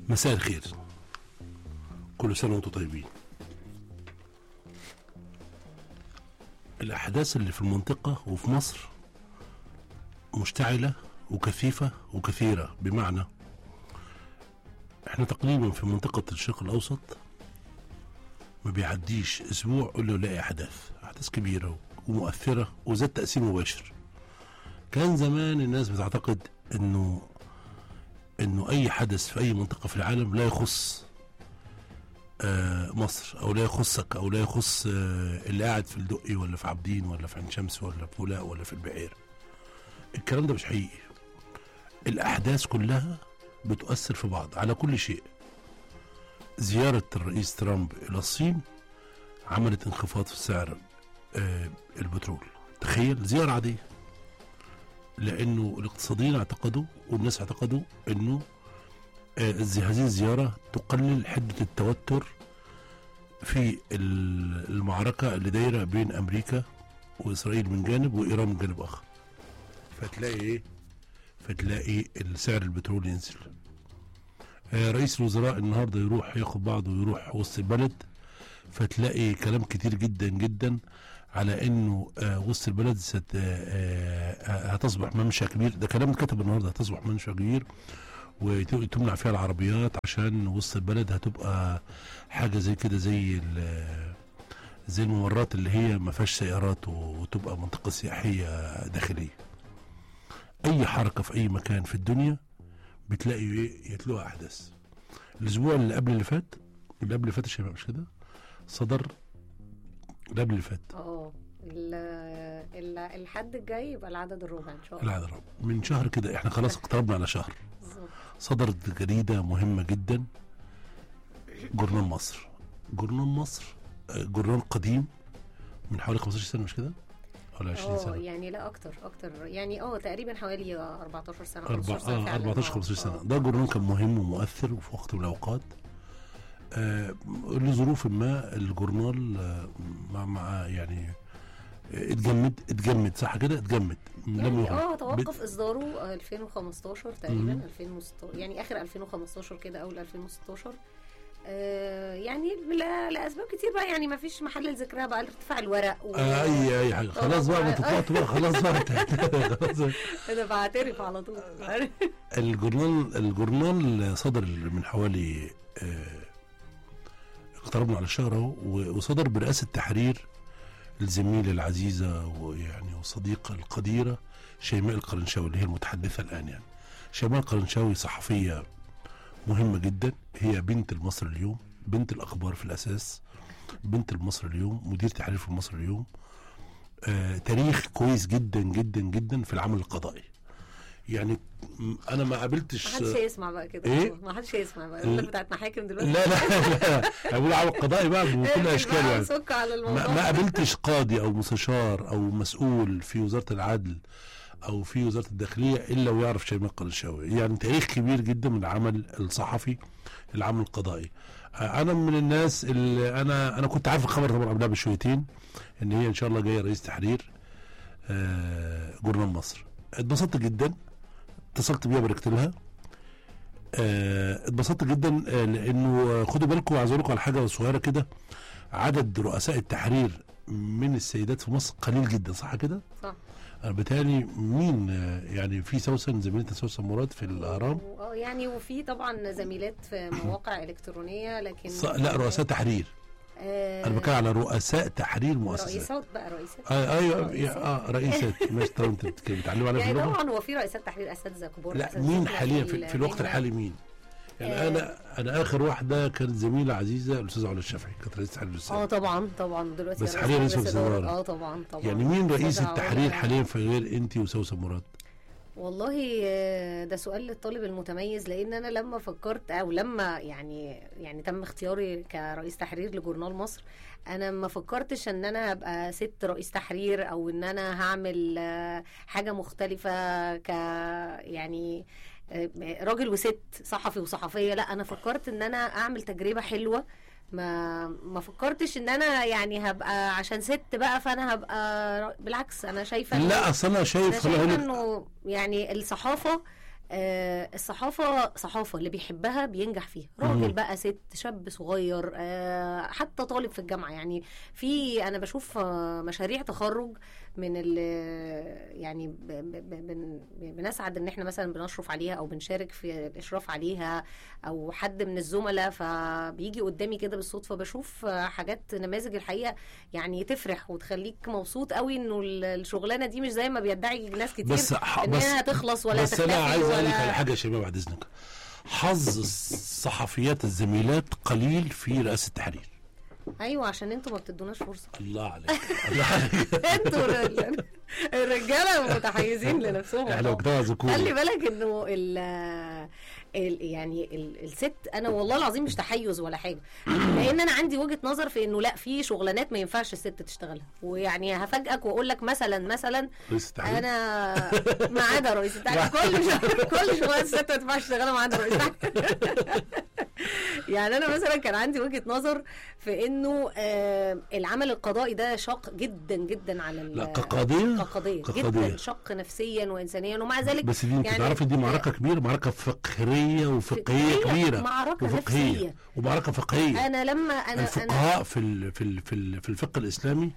مساء الخير كل سنة وانتم طيبين الأحداث اللي في المنطقة وفي مصر مشتعلة وكثيفة وكثيرة بمعنى احنا تقريبا في منطقة الشرق الأوسط ما بيعديش أسبوع إلا يلاقي أحداث أحداث كبيرة ومؤثرة وذات تأثير مباشر كان زمان الناس بتعتقد إنه انه اي حدث في اي منطقه في العالم لا يخص آه مصر او لا يخصك او لا يخص آه اللي قاعد في الدقي ولا في عابدين ولا في عين شمس ولا في بولاق ولا في البحيره الكلام ده مش حقيقي الاحداث كلها بتؤثر في بعض على كل شيء زياره الرئيس ترامب الى الصين عملت انخفاض في سعر آه البترول تخيل زياره عاديه لانه الاقتصاديين اعتقدوا والناس اعتقدوا انه آه هذه الزياره تقلل حده التوتر في المعركه اللي دايره بين امريكا واسرائيل من جانب وايران من جانب اخر فتلاقي ايه فتلاقي سعر البترول ينزل آه رئيس الوزراء النهارده يروح ياخد بعضه ويروح وسط البلد فتلاقي كلام كتير جدا جدا على انه آه وسط البلد ست آه هتصبح ممشى كبير ده كلام اتكتب النهارده هتصبح ممشى كبير وتمنع فيها العربيات عشان وسط البلد هتبقى حاجه زي كده زي زي الممرات اللي هي ما فيهاش سيارات وتبقى منطقه سياحيه داخليه اي حركه في اي مكان في الدنيا بتلاقي ايه يتلوها احداث الاسبوع اللي قبل اللي فات اللي قبل اللي فات يا شباب مش كده صدر اللي قبل اللي فات اه الحد الجاي يبقى العدد الربع ان شاء الله العدد الربع من شهر كده احنا خلاص اقتربنا على شهر صدرت جريده مهمه جدا جورنال مصر جورنال مصر جورنال قديم من حوالي 15 سنه مش كده؟ ولا 20 سنه؟ يعني لا اكتر اكتر يعني اه تقريبا حوالي 14 سنه 15 سنه اه 14 15 سنه ده جورنال كان مهم ومؤثر وفي وقت من الاوقات آه لظروف ما الجورنال آه مع, مع يعني اتجمد اتجمد صح كده اتجمد يعني اه توقف اصداره 2015 تقريبا 2016 يعني اخر 2015 كده اول 2016 آه يعني لاسباب كتير بقى يعني ما فيش محل لذكرها بقى ارتفاع الورق و... آه اي اي حاجه خلاص بقى ما تطلعت بقى خلاص بقى خلاص انا بعترف على طول الجورنال الجورنال صدر من حوالي آه اقتربنا على الشهر اهو وصدر برئاسه تحرير الزميله العزيزه ويعني والصديقه القديره شيماء القرنشاوي اللي هي المتحدثه الان يعني شيماء القرنشاوي صحفيه مهمه جدا هي بنت المصر اليوم بنت الاخبار في الاساس بنت المصر اليوم مدير تحرير في مصر اليوم آه تاريخ كويس جدا جدا جدا في العمل القضائي يعني انا ما قابلتش ما حدش هيسمع بقى كده ايه ما حدش هيسمع بقى ال... بتاعت محاكم دلوقتي لا لا لا انا بقول عمل قضائي بقى بكل اشكال يعني سك على الموضوع ما, ما قابلتش قاضي او مستشار او مسؤول في وزاره العدل او في وزاره الداخليه الا ويعرف شيماء القرشاوي يعني تاريخ كبير جدا من العمل الصحفي العمل القضائي انا من الناس اللي انا انا كنت عارف الخبر طبعا قبلها بشويتين ان هي ان شاء الله جايه رئيس تحرير آه جورنال مصر اتبسطت جدا اتصلت بيها باركت لها اتبسطت جدا آه لانه خدوا بالكم عايز اقول لكم على حاجه صغيره كده عدد رؤساء التحرير من السيدات في مصر قليل جدا صح كده؟ صح بالتالي مين يعني في سوسن زميلتنا سوسن مراد في الاهرام اه يعني وفي طبعا زميلات في مواقع الكترونيه لكن لا رؤساء تحرير آه انا بتكلم على رؤساء تحرير مؤسسات رئيسات بقى رئيسات آه ايوه اه رئيسات ماشي طبعا انت بتعلموا عليها يعني في اللغه طبعا هو في رئيسات تحرير اساتذه كبار لا مين حاليا في, في الوقت الحالي مين؟ يعني آه انا انا اخر واحده كانت زميله عزيزه الاستاذه علا الشافعي كانت رئيسه تحرير اه طبعا طبعا دلوقتي بس حاليا رئيس الوزراء اه طبعا طبعا يعني مين رئيس التحرير حاليا في غير انت وسوسن مراد؟ والله ده سؤال للطالب المتميز لان انا لما فكرت او لما يعني يعني تم اختياري كرئيس تحرير لجورنال مصر انا ما فكرتش ان انا هبقى ست رئيس تحرير او ان انا هعمل حاجه مختلفه ك يعني راجل وست صحفي وصحفيه لا انا فكرت ان انا اعمل تجربه حلوه ما ما فكرتش ان انا يعني هبقى عشان ست بقى فانا هبقى بالعكس انا شايفه لا اصل انا شايف انا شايفه انه يعني الصحافه آه الصحافه صحافه اللي بيحبها بينجح فيها مم. راجل بقى ست شاب صغير آه حتى طالب في الجامعه يعني في انا بشوف آه مشاريع تخرج من ال يعني ب- ب- ب- بن- بنسعد ان احنا مثلا بنشرف عليها او بنشارك في الاشراف عليها او حد من الزملاء فبيجي قدامي كده بالصدفه بشوف آه، حاجات نماذج الحقيقه يعني تفرح وتخليك مبسوط قوي انه ال- الشغلانه دي مش زي ما بيدعي ناس كتير بس ح- ان بس هي هتخلص ولا بس انا هتختفي عايز اقول لك ولا- على حاجه يا شباب بعد اذنك حظ الصحفيات الزميلات قليل في رئاسه التحرير ايوه عشان انتوا ما بتدوناش فرصه الله عليك الله عليك انتوا ال- الرجاله متحيزين لنفسهم احنا مجتمع ذكوري خلي بالك انه ال ال يعني ال الست انا والله العظيم مش تحيز ولا حاجه لان انا عندي وجهه نظر في انه لا في شغلانات ما ينفعش الست تشتغلها ويعني هفاجئك واقول لك مثلا مثلا رئيس التحرير انا ما عدا رئيس التحرير كل شغل كل شغلانه الست ما تنفعش تشتغلها ما عدا رئيس التحرير يعني انا مثلا كان عندي وجهه نظر في انه آه العمل القضائي ده شاق جدا جدا على ال- لا كقضيه كقضيه كقضية. جدا شق نفسيا وانسانيا ومع ذلك بس دي انت يعني- تعرفي دي معركه كبيره معركه فقهيه وفقهيه فقهية، كبيره معركة وفقهيه نفسية. ومعركه فقهيه انا لما انا انا الفقهاء في ال في ال في, ال في الفقه الاسلامي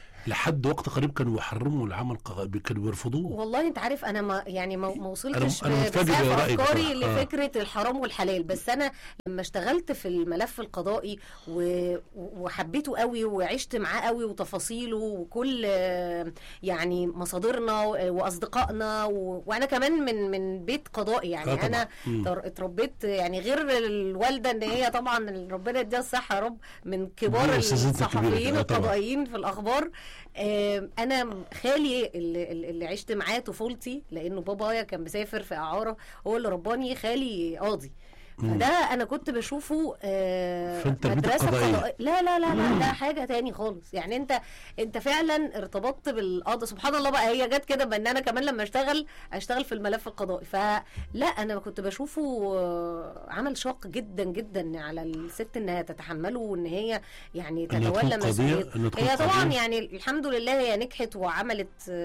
لحد وقت قريب كانوا يحرموا العمل ق- كانوا بيرفضوه والله انت عارف انا ما يعني ما, ما وصلتش أنا- أنا متفاجئ بسقف برأيك افكاري بصراحة. آه. لفكره الحرام والحلال بس انا لما اشتغلت في الملف القضائي و- وحبيته قوي وعشت معاه قوي وتفاصيله وكل آه، يعني مصادرنا و- واصدقائنا و... وانا كمان من من بيت قضائي آه يعني طبعاً. انا مم. تر- اتربيت يعني غير الوالده ان هي طبعا ربنا يديها الصحه يا رب من كبار دي أستاذتنا الكبيرة. الصحفيين آه طبعاً. القضائيين في الاخبار آم، انا خالي اللي, اللي عشت معاه طفولتي لانه بابايا كان مسافر في اعاره هو اللي رباني خالي قاضي فده انا كنت بشوفه آه، فأنت بيت مدرسه القضائية. قضائية. لا لا لا لا ده حاجه تاني خالص يعني انت انت فعلا ارتبطت بالقضاء سبحان الله بقى هي جت كده بان انا كمان لما اشتغل اشتغل في الملف القضائي فلا انا كنت بشوفه آه، عمل شاق جدا جدا على الست انها تتحمله وان هي يعني إنها تكون تتولى قضية- مسؤوليته إنها تكون هي طبعا قضية. يعني الحمد لله هي نجحت وعملت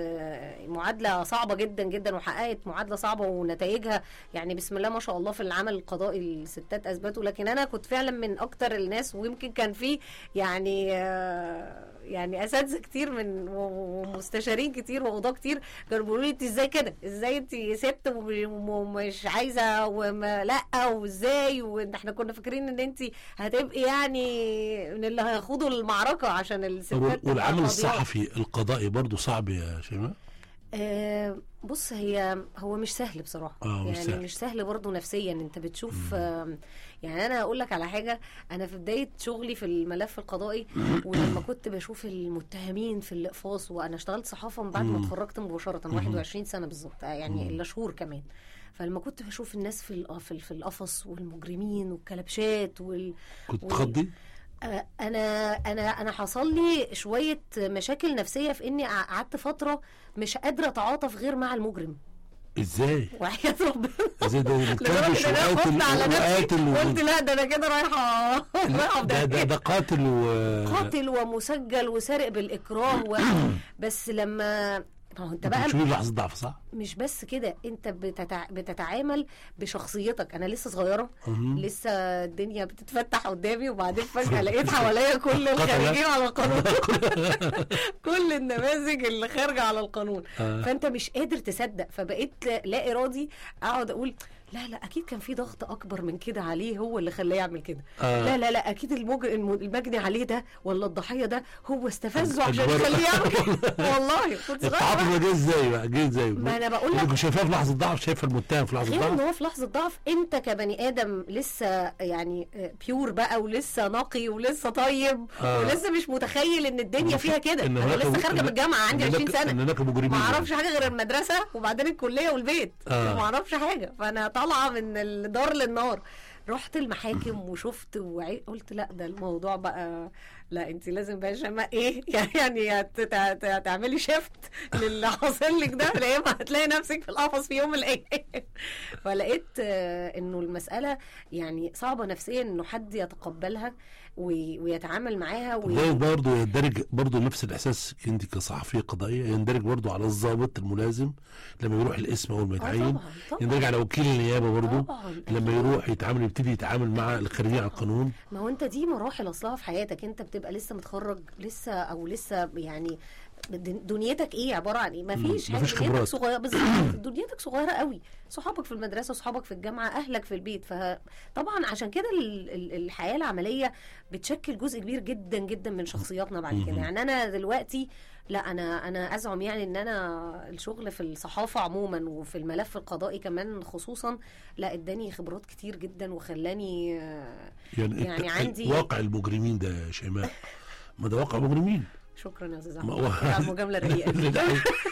آه، معادله صعبه جدا جدا وحققت معادله صعبه ونتائجها يعني بسم الله ما شاء الله في العمل القضائي الستات اثبتوا لكن انا كنت فعلا من اكتر الناس ويمكن كان في يعني آه، يعني اساتذه كتير من و- ومستشارين كتير وقضاه كتير كانوا بيقولوا لي انت ازاي كده ازاي انت ست وم- ومش عايزه وما لا وازاي وان احنا كنا فاكرين ان انت هتبقي يعني من اللي هيخوضوا المعركه عشان الستات تبقى والعمل قاضيات. الصحفي القضائي برضو صعب يا شيماء آه، بص هي هو مش سهل بصراحه آه، مش يعني سهل. مش سهل برضه نفسيا انت بتشوف آه، يعني انا اقول لك على حاجه انا في بدايه شغلي في الملف القضائي ولما كنت بشوف المتهمين في الاقفاص وانا اشتغلت صحافه من بعد ما اتخرجت مباشره 21 سنه بالظبط آه، يعني الا شهور كمان فلما كنت بشوف الناس في الق- في في القفص والمجرمين والكلبشات وال كنت وال- تخضي آه، انا انا انا حصل لي شويه مشاكل نفسيه في اني قعدت فتره مش قادره اتعاطف غير مع المجرم ازاي وحياه ربنا ازاي ده لدرجه بتكلبش ان انا وقاتل خفت على نفسي وقاتل قلت لا ده انا كده رايحه رايحه في ده, ده, داهية. ده قاتل و قاتل ومسجل وسارق بالاكراه و... بس لما ما هو انت بقى بتشوفي لحظه ضعف صح؟ مش بس كده انت بتتع... بتتعامل بشخصيتك انا لسه صغيره مهم. لسه الدنيا بتتفتح قدامي وبعدين فجاه لقيت حواليا كل الخارجين على القانون كل النماذج اللي خارجه على القانون آه. فانت مش قادر تصدق فبقيت لا- لا ارادي اقعد اقول لا لا اكيد كان في ضغط اكبر من كده عليه هو اللي خلاه يعمل كده آه. لا لا لا اكيد المج... الم- المجني عليه ده ولا الضحيه ده هو استفزه عشان أكبر. يخليه يعمل كده والله كنت صغيره التعاطف ده جه ازاي بقى؟ جه ازاي؟ ما أنا بقول لك- انت شايفاه في لحظه ضعف شايفه المتهم في لحظه غير ان ضعف هو في لحظه ضعف انت كبني ادم لسه يعني بيور بقى ولسه نقي ولسه طيب آه. ولسه مش متخيل ان الدنيا فيها كده إن انا هناك- لسه خارجه إن- من الجامعه عندي إن 20 هناك- سنه ان هناك مجرمين ما يعني. اعرفش حاجه غير المدرسه وبعدين الكليه والبيت آه. ما اعرفش حاجه فانا طالعه من الدار للنار رحت المحاكم وشفت وقلت لا ده الموضوع بقى لا انت لازم بقى شما ايه يعني هت- تع- تع- تعملي شيفت للي حاصل لك ده لا اما هتلاقي نفسك في القفص في يوم من الايام فلقيت آه، انه المساله يعني صعبه نفسيا انه حد يتقبلها وي- ويتعامل معاها وي... ده برضه يندرج برضه نفس الاحساس انت كصحفيه قضائيه يندرج برضه على الضابط الملازم لما يروح الاسم اول ما آه يتعين طبعا طبعا يندرج على وكيل النيابه برضه طبعا لما يروح يتعامل يبتدي يتعامل مع الخارجين على القانون ما هو انت دي مراحل اصلها في حياتك انت بتبقى لسه متخرج لسه او لسه يعني دن- دنيتك ايه عباره عن ايه ما مم، فيش مفيش دنيتك خبرات. صغيره بالظبط دنيتك صغيره قوي صحابك في المدرسه صحابك في الجامعه اهلك في البيت فطبعا عشان كده ال- ال- الحياه العمليه بتشكل جزء كبير جدا جدا من شخصياتنا بعد كده مم. يعني انا دلوقتي لا انا انا ازعم يعني ان انا الشغل في الصحافه عموما وفي الملف القضائي كمان خصوصا لا اداني خبرات كتير جدا وخلاني آه، يعني, يعني الت- عندي- واقع المجرمين ده يا شيماء ما ده واقع مجرمين شكرا يا استاذ ما احمد هو- على المجامله الرقيقه دي. لا،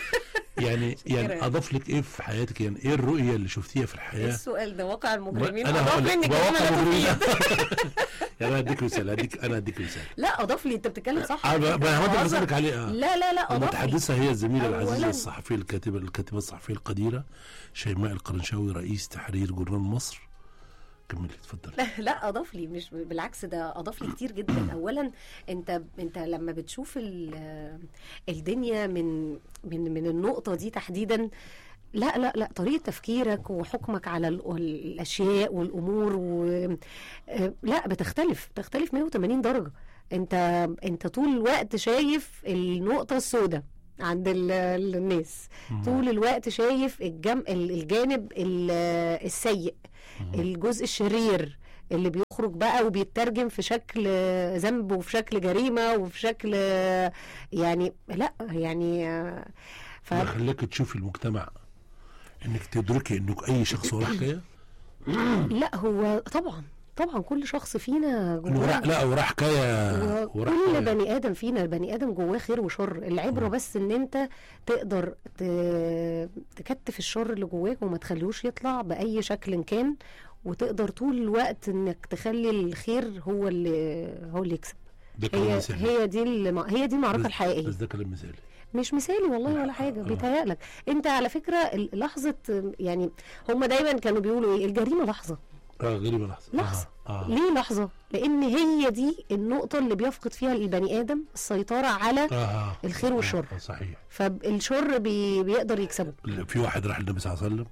يعني يعني كده. اضاف لك ايه في حياتك يعني ايه الرؤيه اللي شفتيها في ايه الحياه السؤال ده واقع المجرمين انا اضاف هقول لك مني ما كلمه واقع لا المجرمين تفيد يعني انا هديك مثال هديك انا هديك مثال لا اضاف لي انت بتتكلم صح انا ما هو ده اللي بهزر. بسالك عليه آه. لا لا لا اضاف لي المتحدثة هي الزميلة العزيزة أولاً- الصحفية الكاتبة الكاتبة الصحفية القديرة شيماء القرنشاوي رئيس تحرير جورنال مصر كملي اتفضل لا لا اضاف لي مش بالعكس ده اضاف لي كتير جدا اولا انت انت لما بتشوف ال- الدنيا من من من النقطه دي تحديدا لا لا لا طريقه تفكيرك وحكمك على ال- الاشياء والامور و آه، لا بتختلف بتختلف 180 درجه انت انت طول الوقت شايف النقطه السوداء عند ال- ال- الناس طول الوقت شايف الجم... ال- الجانب ال- السيء الجزء الشرير اللي بيخرج بقى وبيترجم في شكل ذنب وفي شكل جريمة وفي شكل يعني لا يعني ف... ما خلاك تشوفي المجتمع انك تدركي انك اي شخص وراه حكايه لا هو طبعا طبعا كل شخص فينا انه وراه جواه لا وراه حكايه وراه كل حكايه بني ادم فينا البني ادم جواه خير وشر العبره بس ان انت تقدر ت- تكتف الشر اللي جواك وما تخليهوش يطلع باي شكل كان وتقدر طول الوقت انك تخلي الخير هو اللي هو اللي يكسب ده كلام هي مثالي هي دي الم... هي دي المعركه بس- الحقيقيه بس ده كلام مثالي مش مثالي والله ولا حاجه آه. بيتهيألك انت على فكره ال- لحظه يعني هم دايما كانوا بيقولوا ايه الجريمه لحظه اه غريبه لحظه لحظة. آه. آه. ليه لحظه لان هي دي النقطه اللي بيفقد فيها البني ادم السيطره على آه. الخير آه. والشر. آه. صحيح فالشر بي... بيقدر يكسبه في واحد راح للنبي صلى الله عليه وسلم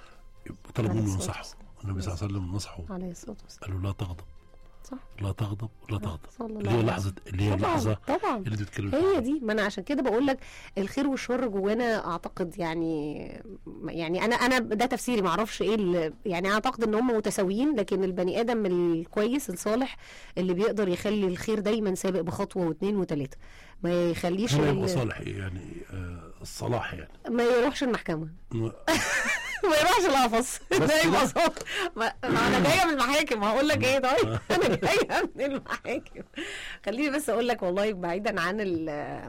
طلب عليه منه الصلاة ينصحه والسلام. النبي صلى الله عليه وسلم نصحه عليه الصلاه والسلام قال له لا تغضب صح لا تغضب لا تغضب صلى الله اللي هي عليه لحظه اللي هي طبعا اللحظه طبعا اللي انت بتتكلم هي فيها دي ما انا عشان كده بقول لك الخير والشر جوانا اعتقد يعني يعني انا انا ده تفسيري ما اعرفش ايه ال- يعني اعتقد ان هم متساويين لكن البني ادم الكويس الصالح اللي بيقدر يخلي الخير دايما سابق بخطوه واثنين وثلاثه ما يخليش هو ال- يبقى صالح إيه؟ يعني آه الصلاح يعني ما يروحش المحكمه م- ما يروحش القفص بس ده يبقى كده؟ صالح ما ما انا جايه من المحاكم هقول لك ايه طيب انا جايه من المحاكم خليني بس اقول لك والله بعيدا عن ال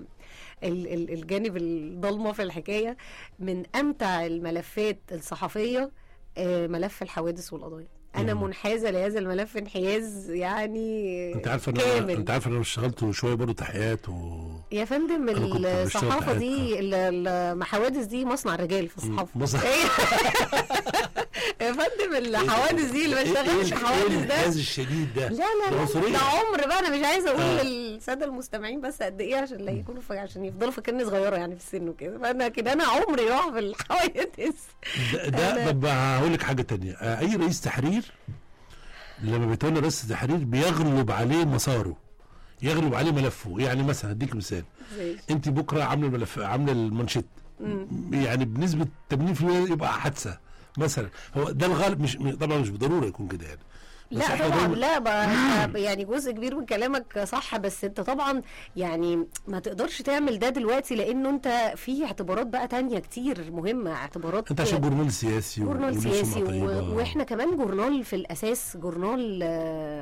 ال- ال- الجانب الضلمه في الحكايه من امتع الملفات الصحفيه آه، ملف الحوادث والقضايا انا مم. منحازه لهذا الملف انحياز يعني انت عارف انا كامل انت عارف انا اشتغلت شويه برضه تحيات و يا فندم أنا كنت بشتغل الصحافه تحت- دي ال- الحوادث دي مصنع رجال في الصحافه مصنع- إيه؟ يا فندم الحوادث دي اللي ما اشتغلش حوادث ده الانحياز الشديد ده لا لا ده لا عنصرية. ده عمر بقى انا مش عايزه اقول آه. للساده المستمعين بس قد ايه عشان لا يكونوا ف... عشان يفضلوا فاكرني صغيره يعني في السن وكده فانا كده انا عمري راح في الحوادث ده, ده أنا- طب هقول لك حاجه تانية آه، اي رئيس تحرير لما بيتولى رئيس التحرير بيغلب عليه مساره يغلب عليه ملفه يعني مثلا هديك مثال زي انت بكره عامله الملف عامله المانشيت يعني بنسبه 80% يبقى حادثه مثلا هو ده الغالب مش طبعا مش بالضروره يكون كده يعني بس لا إحنا طبعا دايماً- لا بقى يعني جزء كبير من كلامك صح بس انت طبعا يعني ما تقدرش تعمل ده دلوقتي لانه انت في اعتبارات بقى تانية كتير مهمه اعتبارات انت عشان جورنال سياسي جورنال وليه سياسي سمعة طيبة. و... واحنا كمان جورنال في الاساس جورنال آه،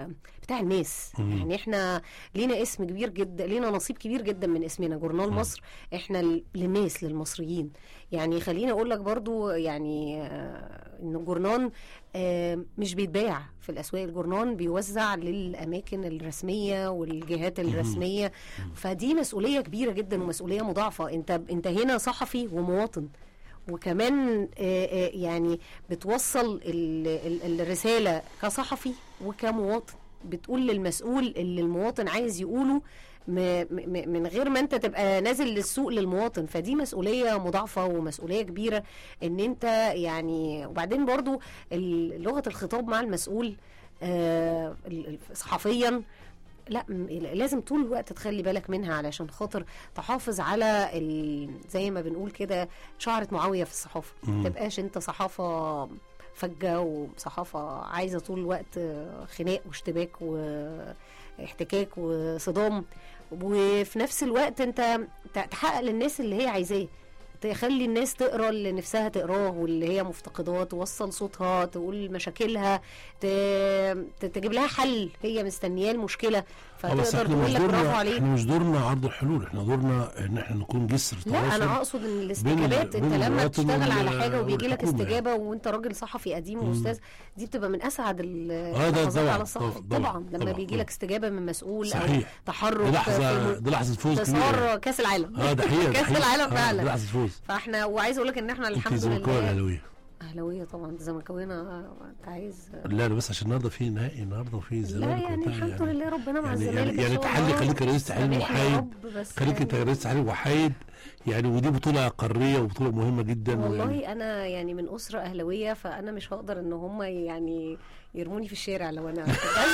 بتاع الناس مم. يعني احنا لينا اسم كبير جدا لينا نصيب كبير جدا من اسمنا جورنال مم. مصر احنا ل- للناس للمصريين يعني خليني اقول لك برضو يعني آه، ان الجورنان آه، مش بيتباع في الاسواق الجورنان بيوزع للاماكن الرسميه والجهات الرسميه فدي مسؤوليه كبيره جدا ومسؤوليه مضاعفه انت انت هنا صحفي ومواطن وكمان آه، آه، يعني بتوصل ال- ال- الرساله كصحفي وكمواطن بتقول للمسؤول اللي المواطن عايز يقوله م- م- من غير ما انت تبقى نازل للسوق للمواطن فدي مسؤوليه مضاعفه ومسؤوليه كبيره ان انت يعني وبعدين برضو ال- لغه الخطاب مع المسؤول آه، ال- ال- صحفيا لا م- لازم طول الوقت تخلي بالك منها علشان خاطر تحافظ على ال... زي ما بنقول كده شعرة معاوية في الصحافة مم. ما تبقاش انت صحافة فجة وصحافة عايزة طول الوقت آه، خناق واشتباك واحتكاك وصدام وفي نفس الوقت انت ت- تحقق للناس اللي هي عايزاه تخلي الناس تقرا اللي نفسها تقراه واللي هي مفتقداه توصل صوتها تقول مشاكلها ت... ت- تجيب لها حل هي مستنياه المشكله آه، بس فتقدر احنا تقول مش لك برافو دورنا عليك احنا مش دورنا عرض الحلول احنا دورنا ان احنا نكون جسر لا انا تواصل اقصد ان الاستجابات بين انت لما المواطن تشتغل على وال- حاجه وبيجي لك والحكومة استجابه وانت راجل صحفي قديم مم. واستاذ دي بتبقى من اسعد ال- آه، ده اللحظات طبعاً، على الصحفي طبعاً، طبعا لما طبعاً. بيجي لك استجابه من مسؤول او صحيح دي تحرك في لحظه دي لحظه فوز كبيره انتصار كاس العالم اه ده حقيقه ده كاس حقيقة. العالم آه، فعلا. دي لحظه فوز فاحنا وعايز اقول لك ان احنا انت الحمد زملكاويه ولا لله اهلاويه اهلاويه طبعا زملكاويه انت عايز لا لا بس عشان النهارده في نهائي النهارده وفي لا الزمالك يعني وبتاع الحمد لله ربنا مع يعني الزمالك يعني, إن يعني شاء تحلي الله. خليك رئيس تحليل سامحني يا محايد رب بس خليك انت يعني رئيس تحليل محايد يعني ودي بطوله قاريه وبطوله مهمه جدا ويعني والله انا يعني من اسره اهلاويه فانا مش هقدر ان هم يعني يرموني في الشارع لو انا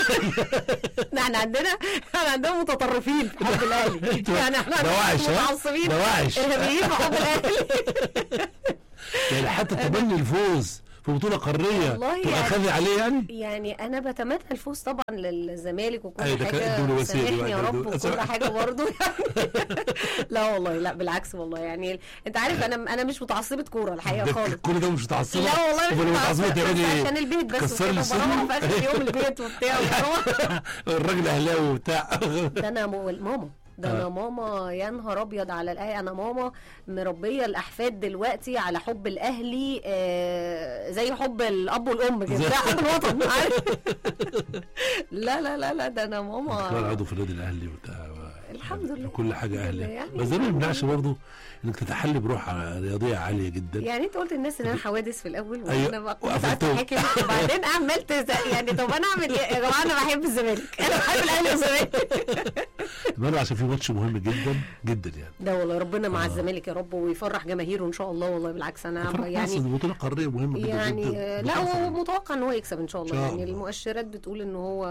لا، احنا عندنا احنا عندنا متطرفين في حب الاهلي يعني احنا ده وحش ها؟ متعصبين ده وحش ارهابيين في حب الاهلي يعني حتى تمني الفوز في بطوله قاريه والله تبقى يعني- خاذي عليه يعني يعني انا بتمنى الفوز طبعا للزمالك وكل أيوة، ده كان حاجه الدبلوماسية دي سامحني يا بقى، رب الدبلو- وكل حاجه برضه لا والله لا بالعكس والله يعني انت عارف انا انا مش متعصبه كوره الحقيقه ده خالص كل ده مش متعصبه لا والله أمال مش متعصبه متعصبه تعملي بس ايه؟ عشان البيت بس كسر وكده لي وبروح السن؟ في اخر اليوم البيت وبتاع وبروح. الراجل اهلاوي وبتاع ده انا مو- ماما ده انا آه. ماما يا نهار ابيض على الاهلي انا ماما مربيه الاحفاد دلوقتي على حب الاهلي آه زي حب الاب والام كده زي- ده حب الوطن عارف لا لا لا لا ده انا كان ماما عضو في النادي الاهلي وبتاع الحمد لله. كل حاجه الحمد اهلي لله يعني. بس ده ما يمنعش برضه انك تتحلي بروح رياضيه عاليه جدا يعني انت قلت للناس ان انا حوادث في الاول أيوة، وانا بقى كنت وقفلتهم. قعدت حاكم وبعدين عملت ز- يعني طب انا اعمل ايه يا جماعه انا بحب الزمالك انا بحب الاهلي والزمالك المهم عشان في ماتش مهم جدا جدا يعني ده والله ربنا مع آه. الزمالك يا رب ويفرح جماهيره ان شاء الله والله بالعكس انا فرح يعني مصر دي بطوله قاريه مهمه جدا يعني جدا آه، لا بتحصل. هو متوقع ان هو يكسب ان شاء الله إن شاء يعني الله. المؤشرات بتقول ان هو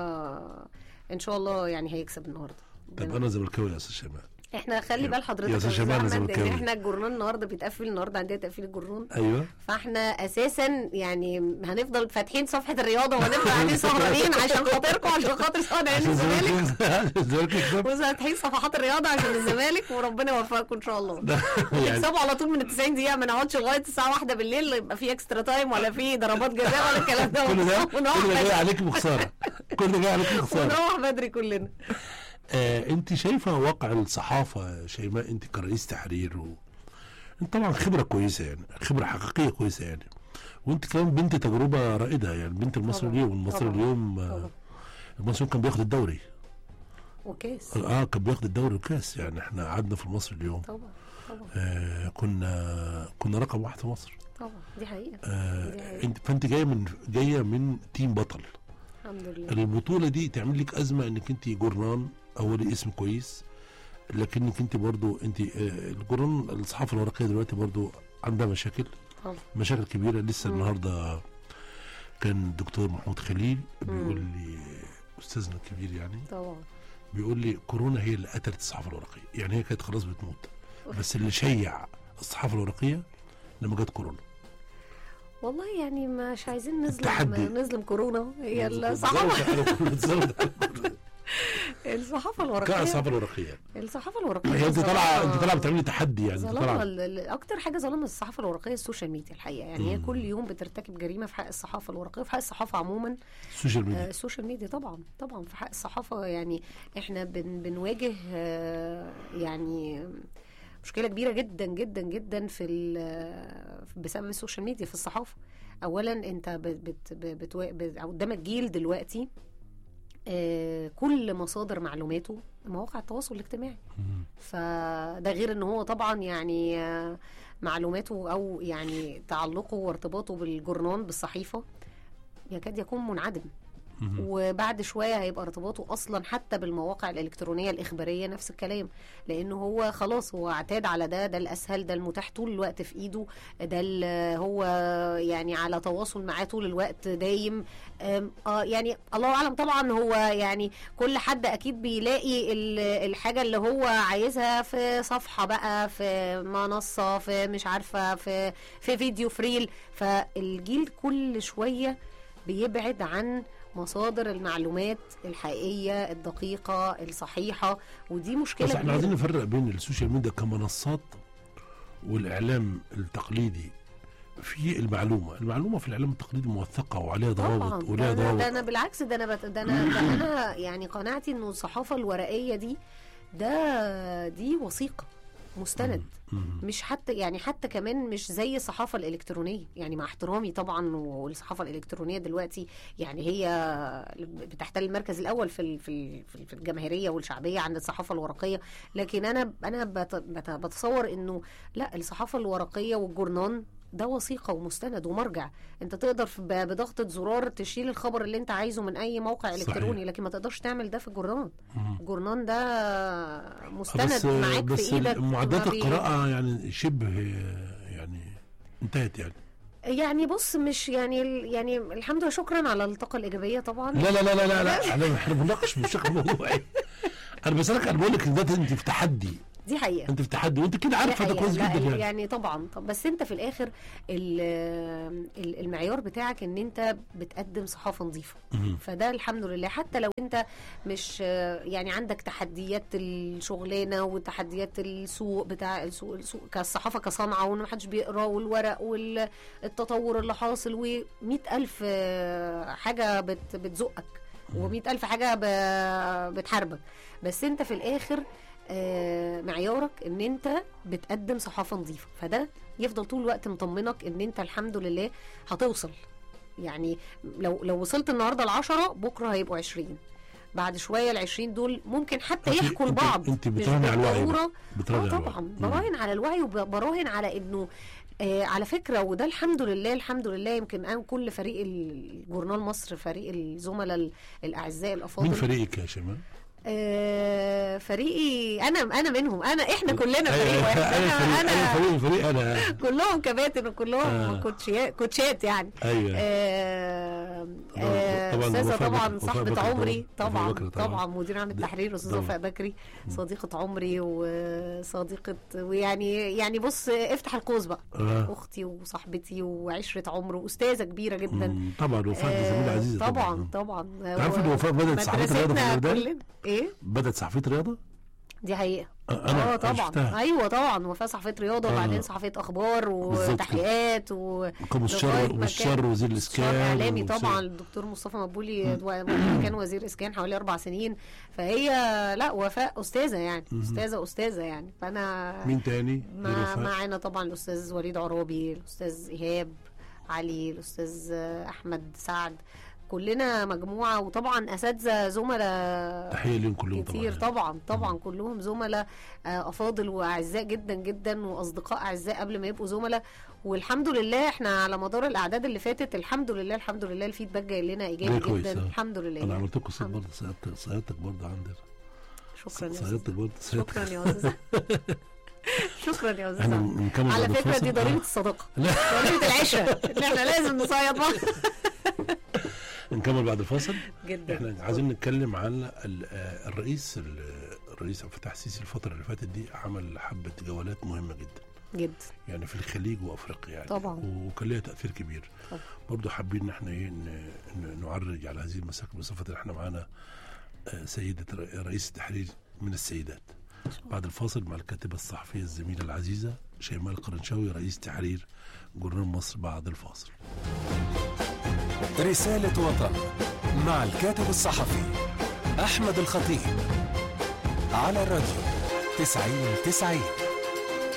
ان شاء الله يعني هيكسب النهارده طب انا زملكاوي يا استاذ شيماء احنا خلي يا- بال يا حضرتك يا أستاذ استاذ شمال، أنا احمد ان زملكاوي. احنا الجورنال النهارده بيتقفل النهارده عندنا تقفيل الجورنال ايوه فاحنا اساسا يعني هنفضل فاتحين صفحه الرياضه وهنفضل قاعدين سهرانين عشان خاطركم عشان خاطر سواء عين عشان الزمالك الزمالك الزمالك يكسب وفاتحين صفحات الرياضه عشان الزمالك وربنا يوفقكم ان شاء الله ده يعني يكسبوا على طول من ال 90 دقيقه ما نقعدش لغايه الساعه 1 بالليل يبقى في اكسترا تايم ولا في ضربات جزاء ولا الكلام ده كل ده ونروح كل ده جاي بدري عليك بخساره كل ده جاي عليك بخساره ونروح بدري كلنا آه انت شايفه واقع الصحافه يا شيماء انت كرئيس تحرير و... انت طبعا خبره كويسه يعني خبره حقيقيه كويسه يعني وانت كمان بنت تجربه رائده يعني بنت المصري طبعاً، اليوم المصري طبعاً، اليوم طبعا آه، المصري اليوم كان بياخد الدوري وكاس اه كان بياخد الدوري والكاس يعني احنا قعدنا في المصري اليوم طبعا طبعا آه كنا كنا رقم واحد في مصر طبعا دي حقيقه آه دي حقيقة. انت فانت جايه من جايه من تيم بطل الحمد لله البطوله دي تعمل لك ازمه انك انت جورنان اولي اسم كويس لكنك انت برضو انت آه، الجورنان الصحافه الورقيه دلوقتي برضو عندها مشاكل طبعا مشاكل كبيره لسه مم. النهارده كان الدكتور محمود خليل بيقول مم. لي استاذنا الكبير يعني طبعا بيقول لي كورونا هي اللي قتلت الصحافه الورقيه يعني هي كانت خلاص بتموت بس اللي شيع الصحافه الورقيه لما جت كورونا والله يعني مش عايزين نظلم التحدي. نظلم كورونا هي الصحافه بالظبط، أنا كنت بتزود على كورونا. الصحافه الورقيه كأصحاب الورقية الصحافه الورقيه هي انت طالعه ظلمها- انت طالعه بتعملي تحدي يعني انت ظلمها طالعه ال- ال- اكتر حاجه ظلمت الصحافه الورقيه السوشيال ميديا الحقيقه يعني هي مم. كل يوم بترتكب جريمه في حق الصحافه الورقيه وفي حق الصحافه عموما السوشيال آه، ميديا السوشيال ميديا طبعا طبعا في حق الصحافه يعني احنا بن بنواجه آه، يعني مشكله كبيره جدا جدا جدا في ال- بسبب السوشيال ميديا في الصحافه اولا انت بت بت بت بت قدامك جيل دلوقتي آه، كل مصادر معلوماته مواقع التواصل الاجتماعي مم. فده غير ان هو طبعا يعني آه، معلوماته او يعني تعلقه وارتباطه بالجورنال بالصحيفه يكاد يكون منعدم مم. وبعد شويه هيبقى ارتباطه اصلا حتى بالمواقع الالكترونيه الاخباريه نفس الكلام لانه هو خلاص هو اعتاد على ده ده الاسهل ده المتاح طول الوقت في ايده ده ال- هو يعني على تواصل معاه طول الوقت دايم أم، اه يعني الله اعلم طبعا هو يعني كل حد اكيد بيلاقي ال- الحاجه اللي هو عايزها في صفحه بقى في منصه في مش عارفه في في فيديو فريل فالجيل كل شويه بيبعد عن مصادر المعلومات الحقيقيه الدقيقه الصحيحه ودي مشكله بس احنا كبيرة. عايزين نفرق بين السوشيال ميديا كمنصات والاعلام التقليدي في المعلومه المعلومه في الاعلام التقليدي موثقه وعليها طبعا ضوابط ده ولها أنا, ده ضوابط انا بالعكس ده انا بت... ده انا ده انا يعني قناعتي انه الصحافه الورقيه دي ده دي وثيقه مستند مم. مش حتى يعني حتى كمان مش زي الصحافه الالكترونيه يعني مع احترامي طبعا والصحافه الالكترونيه دلوقتي يعني هي بتحتل المركز الاول في ال- في ال- في ال- في الجماهيريه والشعبيه عند الصحافه الورقيه لكن انا انا بت- بت- بتصور انه لا الصحافه الورقيه والجورنان ده وثيقه ومستند ومرجع انت تقدر في- ب- بضغطه زرار تشيل الخبر اللي انت عايزه من اي موقع صحيح. الكتروني لكن ما تقدرش تعمل ده في الجورنان مم. الجورنان ده مستند بس معاك بس في ايدك معدات ما بي- القراءه يعني شبه يعني انتهت يعني يعني بص مش يعني ال- يعني الحمد لله شكرا على الطاقه الايجابيه طبعا لا لا لا لا لا, لا. احنا احنا بنناقش بشكل موضوعي انا بسالك انا بقول لك دلوقتي انت في تحدي دي حقيقه انت في تحدي وانت كده دي عارفه ده حقيقة. كويس لا، جدا يعني يعني طبعا طب بس انت في الاخر ال- ال- المعيار بتاعك ان انت بتقدم صحافه نظيفه مم. فده الحمد لله حتى لو انت مش يعني عندك تحديات الشغلانه وتحديات السوق بتاع السوق, السوق كالصحافه كصنعه وان محدش بيقرا والورق والتطور اللي حاصل و ألف حاجه بت بتزقك و ألف حاجه ب- بتحاربك بس انت في الاخر آه، معيارك ان انت بتقدم صحافه نظيفه فده يفضل طول الوقت مطمنك ان انت الحمد لله هتوصل يعني لو لو وصلت النهارده ل 10 بكره هيبقوا 20 بعد شويه ال 20 دول ممكن حتى أنت- يحكوا أنت- لبعض أنت مش بتراهني على الوعي بالضرورة. بتراهني اه على طبعا الوعي. مم. براهن على الوعي وبراهن على انه آه على فكره وده الحمد لله الحمد لله يمكن انا كل فريق الجورنال مصر فريق الزملاء ال- الاعزاء الافاضل مين فريقك يا شيماء؟ آه فريقي انا انا منهم انا احنا كلنا أيوة، فريق واحد أنا فريق انا أنا انا فريق الفريق أنا كلهم كباتن وكلهم آه. كوتشيات كوتشات يعني أيوه آه، آه، طبعاً استاذه وفاء طبعا بكر- وفاء صاحبه بكر عمري طبعاً. طبعا وفاء بكر طبعاً. طبعا مدير عام ده- التحرير استاذه طبعاً. وفاء بكري صديقه عمري وصديقه ويعني يعني بص افتح القوس بقى آه. اختي وصاحبتي وعشره عمر واستاذه كبيره جدا مم، طبعا وفاء دي زميلة آه، عزيزة طبعا طبعا تعرف ان وفاء بدأت صحفية رياضة في مدرستنا الأردن؟ كلنا ايه بدأت صحفية رياضة؟ دي حقيقه آه، أنا اه طبعا شفتها. ايوه طبعا وفاء صحفيه رياضه آه. وبعدين صحفيه اخبار بالظبط وتحقيقات و كان مستشار لغاية ما مستشار كان وزير مستشار الإسكان اعلامي ومستشار- طبعا الدكتور مصطفى مدبولي دو- كان وزير اسكان حوالي اربع سنين فهي لا وفاء استاذه يعني استاذه استاذه يعني فانا مين تاني؟ غير مع وفاء؟ معانا طبعا الاستاذ وليد عرابي الاستاذ ايهاب علي الاستاذ احمد سعد كلنا مجموعه وطبعا اساتذه زملاء تحية ليهم كلهم كتير طبعا طبعا طبعا كلهم زملاء آه، افاضل واعزاء جدا جدا واصدقاء اعزاء قبل ما يبقوا زملاء والحمد لله احنا على مدار الاعداد اللي فاتت الحمد لله الحمد لله الفيدباك جاي لنا ايجابي ده كويس، جدا آه. الحمد لله أنا يعني. عملت لكم صيد الحمد برضه صيادتك صيادتك برضه عندنا شكرا يا أستاذ. صيادتك برضه شكرا صيادتك يا استاذ شكرا يا استاذ احنا سعد. نكمل على بعد فكره الفاصل. دي ضريبه آه. الصداقه لا ضريبه العشره ان احنا لازم نصيد بعض نكمل بعد الفاصل جدا احنا عايزين نتكلم عن ال- آه، الرئيس ال- الرئيس عبد الفتاح السيسي الفترة اللي فاتت دي عمل حبة جولات مهمة جدا جدا يعني في الخليج وافريقيا يعني طبعاً. وكان ليها تاثير كبير طبعاً. برضه حابين ان احنا ايه ن- ن- نعرج على هذه المساكن بصفه ان احنا معانا آه، سيدة ر- رئيس التحرير من السيدات بعد الفاصل مع الكاتبة الصحفية الزميلة العزيزة شيماء القرنشاوي رئيس تحرير جورنال مصر بعد الفاصل رسالة وطن مع الكاتب الصحفي أحمد الخطيب على الراديو تسعين تسعين